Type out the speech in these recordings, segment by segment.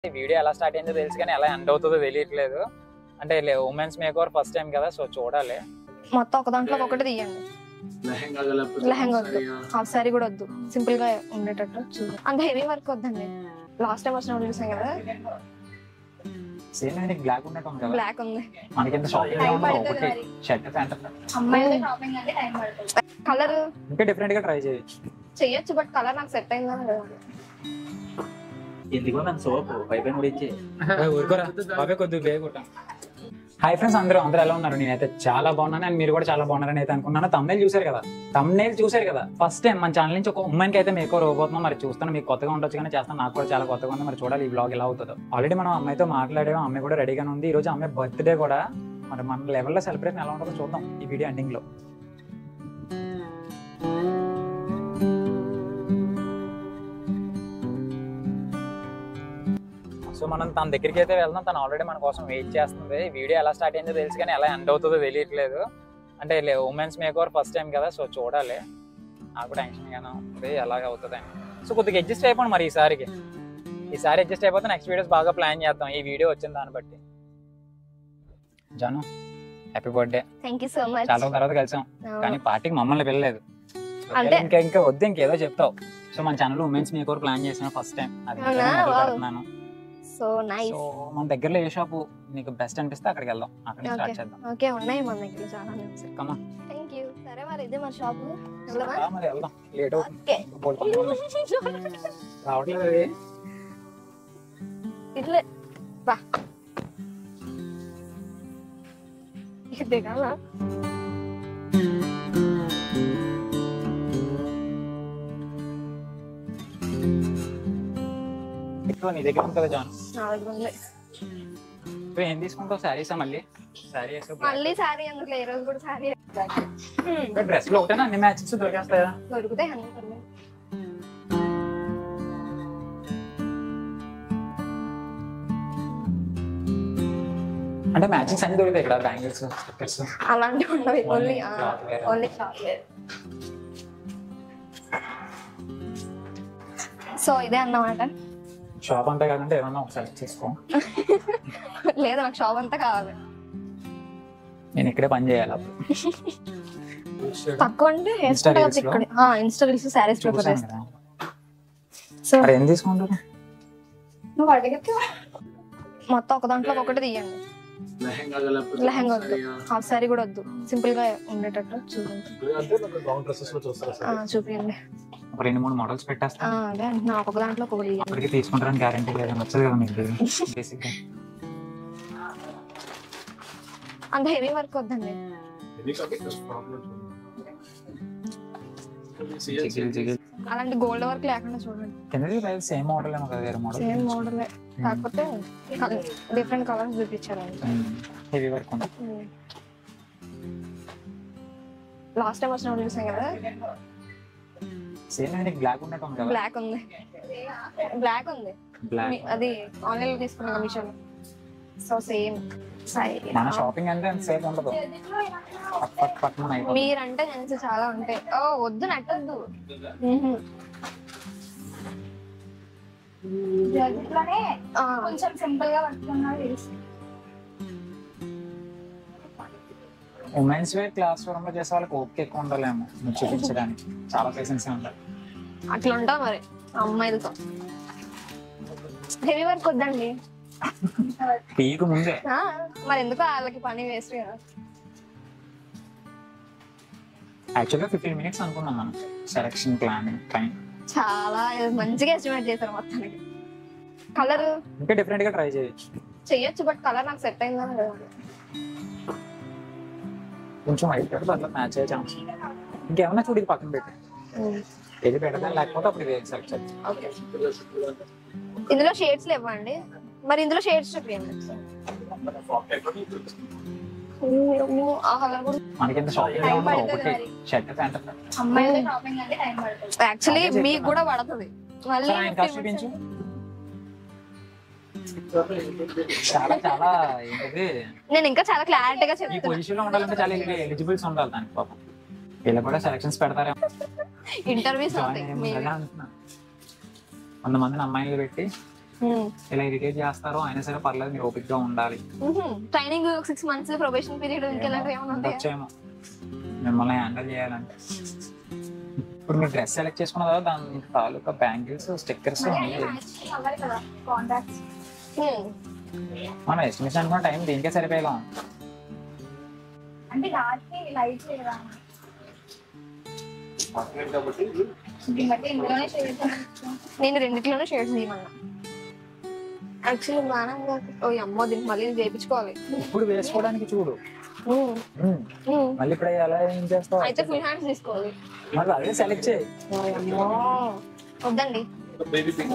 ఈ వీడియో ఎలా స్టార్ట్ అయిందో తెలుసు కానీ ఎలా ఎండ్ అవుతుందో తెలియట్లేదు అంటే women's make over first time కదా సో చూడాలి మొత్తం ఒక దాంట్లో ఒకటి తీయండి లెహంగా లేకపోతే లెహంగా వద్దు సారీయా? హాఫ్ సారీ కూడా వద్దు సింపుల్ గా ఉండేటట్టు చూడు అంత హెవీ వర్క్ వద్దండి లాస్ట్ టైం వచ్చినప్పుడు చూసాం కదా సేమ్ నీకు బ్లాక్ ఉన్నట్టు ఉంది కదా బ్లాక్ ఉంది మనకి ఎంత షాపింగ్ Time ఉంది పడుతుంది ఒకటి మరి. షర్ట్ ప్యాంట్ అమ్మాయిల షాపింగ్ అంటే టైం పడుతుంది కలర్ ఇంకా డిఫరెంట్ గా ట్రై చేయొచ్చు చెయ్యొచ్చు బట్ కలర్ నాకు సెట్ అయిందా లేదా? ఎందుకో నన్ను సోపు పైపైన కూడా ఇచ్చే ఊరుకోరా బాబే కొద్దిగా బేగుంటా హాయ్ ఫ్రెండ్స్ అందరూ అందరూ ఎలా ఉన్నారు నేనైతే చాలా బాగున్నాను అండ్ మీరు కూడా చాలా బాగున్నారని అయితే అనుకున్నాను తమ్నేల్ చూశారు కదా తమ్నేల్ చూశారు కదా ఫస్ట్ టైం మన ఛానల్ నుంచి ఒక ఉమ్మాయికి అయితే మీకు రోబోతున్నాం మరి చూస్తాను మీకు కొత్తగా ఉండొచ్చు కానీ చేస్తాను నాకు కూడా చాలా కొత్తగా ఉంది మరి చూడాలి ఈ బ్లాగ్ ఎలా అవుతుందో ఆల్రెడీ మనం అమ్మాయితో మాట్లాడాము అమ్మాయి కూడా రెడీగానే ఉంది ఈ రోజు అమ్మాయి బర్త్డే కూడా మరి మన లెవెల్లో సెలబ్రేషన్ ఎలా ఉంటుందో చూద్దాం ఈ వీడియో ఎండింగ్ లో సో మనం తన దగ్గరికి అయితే వెళ్దాం తను ఆల్రెడీ మన కోసం వెయిట్ చేస్తుంది ఈ వీడియో ఎలా స్టార్ట్ అయిందో తెలుసు కానీ ఎలా ఎండ్ అవుతుందో తెలియట్లేదు అంటే women's make over first time కదా సో చూడాలి నాకు టెన్షన్ గానే ఉంది ఎలాగ అవుతుంది అని సో కొద్దిగా అడ్జస్ట్ అయిపోండి మరి ఈసారికి ఈసారి అడ్జస్ట్ అయిపోతే నెక్స్ట్ వీడియోస్ బాగా ప్లాన్ చేద్దాం ఈ వీడియో వచ్చిన దాన్ని బట్టి Jaanu happy birthday thank you so much చాలా రోజుల తర్వాత కలిసాం కానీ పార్టీకి మమ్మల్ని పిల్లలేదు అంటే- ఇంకా ఇంకా వద్దు ఇంకేదో చెప్తావు సో మన channel women's make over plan చేసిన ఫస్ట్ టైం అది అవునా? మొదలు Wow. పెడుతున్నాను సో నైస్ సో మన దగ్గరలో ఏ షాపు నీకు బెస్ట్ అనిపిస్తే అక్కడికి వెళ్దాం అక్కడ Okay. స్టార్ట్ చేద్దాం ఓకే ఉన్నాయి మన దగ్గర చాలా కమా థ్యాంక్ యూ సరే మరి ఇదే మన షాప్ వెళ్దామా మరి వెళ్దాం లేట్ అవుతుంది ఓకే బోల్తా రావట్లేదు అది ఇట్లే బా ఇక దిగాలా ఎక్కువ నీ దగ్గర ఉంటుంది జాన్ నా దగ్గర ఉంది నువ్వు ఏం తీసుకుంటావు శారీసా మళ్ళీ శారీ మళ్ళీ సారీ ఎందుకు ఈ రోజు కూడా సారీ డ్రెస్ లో ఒకటేనా అన్ని మ్యాచెస్ దొరికేస్తాయా దొరుకుతాయి అన్ని కొన్ని. అంటే మ్యాచింగ్స్ అన్ని దొరుకుతాయి ఇక్కడ బ్యాంగిల్స్ స్టిక్కర్స్ అలాంటివి ఉండవు only Cloth wear. Only cloth wear so ఇదే అన్నమాట షాప్ అంతా కాదంటే ఏమన్నా ఒకసారి చేసుకో లేదు నాకు షాప్ అంతా కావాలి నేను ఇక్కడే పని చేయాలి అప్పుడు తక్కువ అంటే హెయిర్ Insta స్టైల్ reels లో? ఇక్కడ ఇన్స్టా రీల్స్ శారీస్ ప్రిఫర్ చూసాను చేస్తాను కదా సో మరి ఏం తీసుకుంటారు నువ్వు అడిగితే మొత్తం ఒక దాంట్లో ఒకటి తీయండి లెహంగా లేకపోతే లెహంగా వద్దు సారీయా? హాఫ్ సారీ కూడా వద్దు సింపుల్ గా ఉండేటట్టు చూడండి అంటే నాకు లాంగ్ డ్రెస్సెస్ లో చూస్తారా ఆ, సార్ చూపించండి ఒక రెండు మూడు మోడల్స్ ఆ, పెట్టేస్తాను అదే అంటున్నా ఒక్కొక్క దాంట్లో ఒకటి తీయండి అప్పటికి తీసుకుంటారని గ్యారంటీ లేదు నచ్చదు కదా మీకు బేసిక్ గా అంత హెవీ వర్క్ వద్దండి చిగిల్ చిగిల్ అలాంటి గోల్డ్ వర్క్ లేకుండా చూడండి కిందది పైకి సేమ్ మోడల్ ఏమో కదా వేరే మోడల్ సేమ్ మోడల్ కాకపోతే డిఫరెంట్ కలర్స్ చూపించారు హెవీ వర్క్ ఉంది లాస్ట్ టైం వచ్చినప్పుడు చూసాం కదా సేమ్ నీకు బ్లాక్ ఉన్నట్టు ఉంది కదా బ్లాక్ ఉంది బ్లాక్ ఉంది బ్లాక్ మీ- అది ఆన్లైన్ లో తీసుకున్నాం కమిషన్ సో సేమ్ మన షాపింగ్ అంటే అంత సేమ్ ఉండదు పట్ పట్ పట్మన్ అయిపోతుంది మీరంటే నేను చాలా ఉంటాయి ఓ వద్దు నట్టద్దు మ్హూ. జర్నీలోనే ఆ, కొంచెం సింపుల్ గా పట్టుకున్నాడు ఉమెన్స్ వేర్ క్లాస్ రూమ్ లో చేసే వాళ్ళకి ఓపిక ఎక్కువ ఉండాలేమో నువ్వు చూపించడానికి చాలా పేషెన్స్ ఉండాలి అట్లా ఉంటా మరి అమ్మాయిలతో హెవీ వర్క్ వద్దండి పీకు ముందే ఆ, మరి ఎందుకు వాళ్ళకి పని వేస్ట్ కదా యాక్చువల్గా ఫిఫ్టీన్ మినిట్స్ అనుకున్నాం మనం సెలక్షన్ ప్లాన్ టైం చాలా మంచిగా ఎస్టిమేట్ చేశారు మొత్తానికి కలర్ ఇంకా డిఫరెంట్ గా ట్రై చేయొచ్చు చెయ్యొచ్చు బట్ కలర్ నాకు సెట్ అయిందా లేదా? కొంచెం వైట్ పెడితే అట్లా మ్యాచ్ అయ్యే ఛాన్స్ ఇంకేమన్నా చూడు ఇది పక్కన పెట్టి ఏది పెడదా లేకపోతే అప్పుడు ఇది సెలెక్ట్ చేద్దాం ఓకే ఇందులో షేడ్స్ ఇవ్వండి మరి ఇందులో షేడ్స్ చూపించండి ఆ కలర్ కూడా మనకి ఎంత షాపింగ్ Time ఉందో పడుతుంది ఒకటి మరి. షర్ట్ ప్యాంట్ అమ్మాయిల షాపింగ్ అంటే టైం పడుతుంది యాక్చువల్లీ అదే మీకు చెప్తున్నా. కూడా పడుతుంది మళ్ళీ ఇంకా 50 చూపించు minutes. చాలా చాలా ఏంటిది నేను ఇంకా చాలా క్లారిటీగా ఈ చెప్తున్నా పొజిషన్ లో ఉండాలంటే చాలా ఎలిజిబుల్స్ ఉండాలి దానికి పాపం వీళ్ళు కూడా సెలక్షన్స్ పెడతారేమో ఇంటర్వ్యూస్ జాయిన్ అవుతాయి అయ్యే ముందు maybe. అదే అంటున్నా వంద మందిని అమ్మాయిలు పెట్టి ఇలా ఇరిటేట్ చేస్తారో అయినా సరే పర్లేదు మీరు ఓపిక్ గా ఉండాలి training six months probation period ఇంకెలాంటివి ఏమైనా ఉంటాయా వచ్చేమో మిమ్మల్ని హ్యాండిల్ చేయాలంటే ఇప్పుడు మీరు డ్రెస్ సెలెక్ట్ చేసుకున్న తర్వాత దాని తాలూకా బ్యాంగిల్స్ స్టిక్కర్స్ అవ్వాలి కదా కాంటాక్ట్స్ Hmm. మనం ఎస్టిమేషన్ అనుకున్న టైం దీనికే సరిపోయేలా అంటే రాత్రి లైట్ లేదా కాబట్టి దీన్ని బట్టి ఇందులోనే చేస్తాను నేను రెండిట్లోనే షేడ్స్ తీయమన్నా యాక్చువల్లీ బాగా ఓ అమ్మో దీనికి మళ్ళీ చేయించుకోవాలి ఇప్పుడు వేసుకోవడానికి చూడు Hmm. ఉమ్. Hmm. మళ్ళీ ఇప్పుడు ఎలా ఏం చేస్తావు అయితే ఫుల్ హ్యాండ్స్ తీసుకోవాలి మళ్ళీ అదే సెలెక్ట్ చేయి ఓ అమ్మో వద్దండి బేబీ పింక్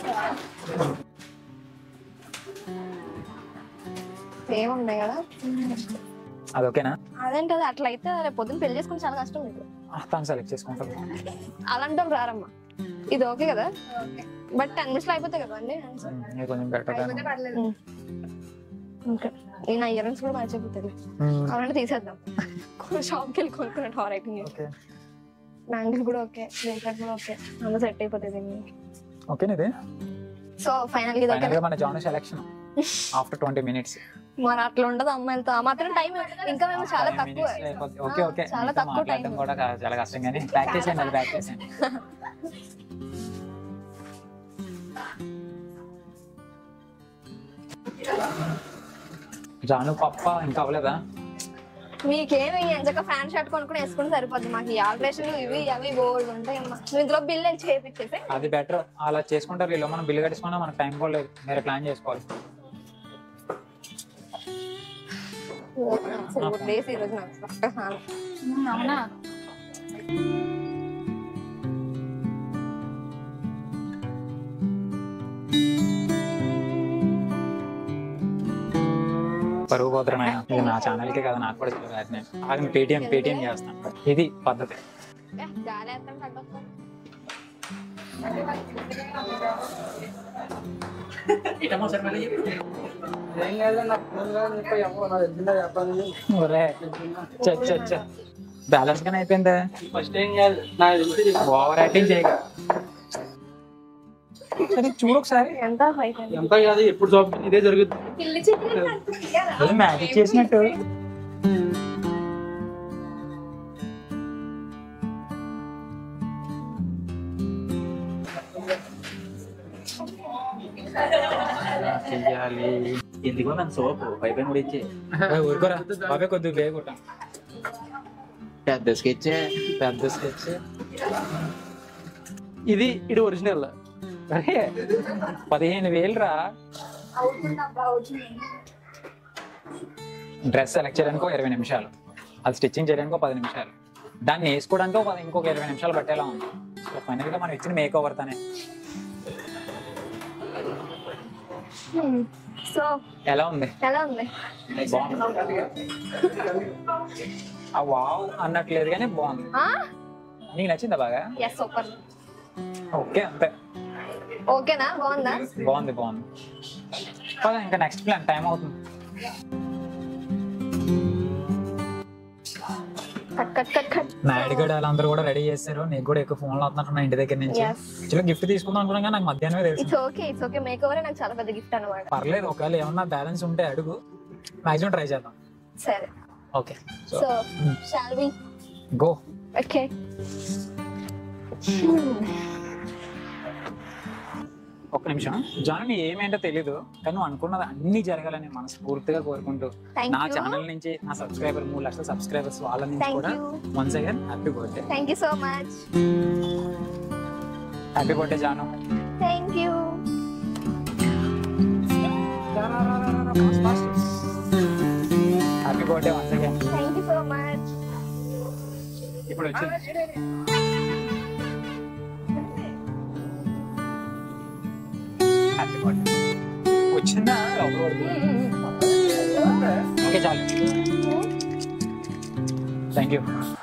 సేమ్ ఉన్నాయి కదా అది ఓకేనా అదేంటి అది అట్లా అయితే రేపు పొద్దున్న పెళ్లి చేసుకుని చాలా కష్టం మీకు ఆ, తను సెలెక్ట్ చేసుకుంటాను అలాంటి రారమ్మా ఇది ఓకే కదా బట్ టెన్ మినిట్స్ లో అయిపోతాయి కదా అండి ఇది కొంచెం బెటర్ అయిపోతే పర్లేదు ఓకే నేను ఇయర్ రింగ్స్ కూడా మర్చిపోతుంది కావాలంటే తీసేద్దాం షాప్కి వెళ్ళి కొనుక్కున్నట్టు హారైట్ ఓకే బ్యాంగిల్ కూడా ఓకే బ్రేస్లెట్ కూడా ఓకే అందులో సెట్ అయిపోతుంది ఓకేనా ఇది సో ఫైనల్ ఇది ఓకే ఫైనల్ గా మన Jaan selection after twenty minutes మరి అట్లా ఉండదు అమ్మాయిలతో ఆ మాత్రం టైం ఇంకా మేము చాలా తక్కువ ఓకే ఓకే చాలా మీతో తక్కువ మాట్లాడడం time. కూడా కా- చాలా కష్టం కానీ ప్రాక్టీస్ చేయండి ప్రాక్టీస్ చేయండి జాను పప్ప ఇంకా అవ్వలేదా మీకేమి ఎంచక ఫ్యాన్ షర్ట్ కొనుక్కుని వేసుకుని సరిపోద్ది మాకు ఈ ఆల్ట్రేషన్ ఇవి అవి గోల్డ్ ఉంటాయి అమ్మా నువ్వు ఇందులో బిల్ చేపించేసి అది బెటర్ అలా చేసుకుంటారు వీళ్ళు మనం బిల్లు కట్టుకున్నా మనకు టైం కూడా లేదు మీరు ప్లాన్ చేసుకోవాలి డేస్ ఈ రోజు నాకు అవునా పరుగు పోతున్నా ఇది నా ఛానల్కే కదా నాకు కూడా తెలియదు నేను అది పేటిఎం పేటిఎం చేస్తాను ఇది పద్ధతి ఏ, గాలి వేస్తాను కట్టొస్తాను ఒరే బ్యాలెన్స్ గానే అయిపోయిందా ఫస్ట్ ఏం చేయాలి నాకు తెలిసి ఓవర్ యాక్టింగ్ చేయక సరే చూడు ఒకసారి ఎంత ఫైవ్ ఎంత కాదు ఎప్పుడు జాబ్ ఇదే జరుగుతుంది పిల్లి చికెన్ ఏదో మ్యాజిక్ చేసినట్టు చెయ్యాలి ఎందుకో మన సోపు పైపై కూడా ఇచ్చే ఊరుకోరా బాబే కొద్దిగా బేగ కొట్టాం పెద్ద స్కెచ్ పెద్ద స్కెచ్ ఇది ఇది ఒరిజినల్ అరే పదిహేను వేలు రా అవుతుంది అబ్బా అవుతుంది డ్రెస్ సెలెక్ట్ చేయడానికి ఒక ఇరవై నిమిషాలు అది స్టిచ్చింగ్ చేయడానికి ఒక పది నిమిషాలు దాన్ని వేసుకోవడానికి ఒక పది- ఇంకొక ఇరవై నిమిషాలు పట్టేలా ఉంది సో ఫైనల్ గా మనం ఇచ్చిన మేక్ ఓవర్ తనే సో ఎలా ఉంది ఎలా ఉంది బాగుంది ఆ వావ్ అన్నట్లేదు కానీ బాగుంది నీకు నచ్చిందా బాగా ఎస్ సూపర్ ఓకే అంతే ఓకేనా బాగుందా బాగుంది బాగుంది పద ఇంకా నెక్స్ట్ ప్లాన్ టైం అవుతుంది cut cut cut cut Naidu గడ వాళ్ళందరూ కూడా రెడీ చేశారు నీకు కూడా ఎక్కువ ఫోన్లు అవుతున్నట్టు నా ఇంటి దగ్గర నుంచి Yes. యాక్చువల్గా గిఫ్ట్ తీసుకుందాం అనుకున్నాం కానీ నాకు మధ్యాహ్నమే తెలుసు it's okay it's okay make over నాకు చాలా పెద్ద గిఫ్ట్ అనమాట పర్లేదు ఒకవేళ ఏమన్నా బ్యాలెన్స్ ఉంటే అడుగు మాక్సిమం ట్రై చేద్దాం సరే okay so so shall we go okay ఒక్క నిమిషం జాన్ నీ ఏమేంటో తెలీదు కానీ నువ్వు అనుకున్నది అన్ని జరగాలని మనస్ఫూర్తిగా కోరుకుంటూ Thank నా you. ఛానల్ నుంచి నా సబ్స్క్రైబర్ మూడు లక్షల సబ్స్క్రైబర్స్ వాళ్ళ నుంచి Thank కూడా you. Once again happy birthday thank you so much happy birthday Jaanu thank you happy birthday once again thank you so much ఇప్పుడు వచ్చింది హ్యాపీ బర్త్డే వచ్చిందా లోపల పడుతుంది. ఓకే చాలు థ్యాంక్ యూ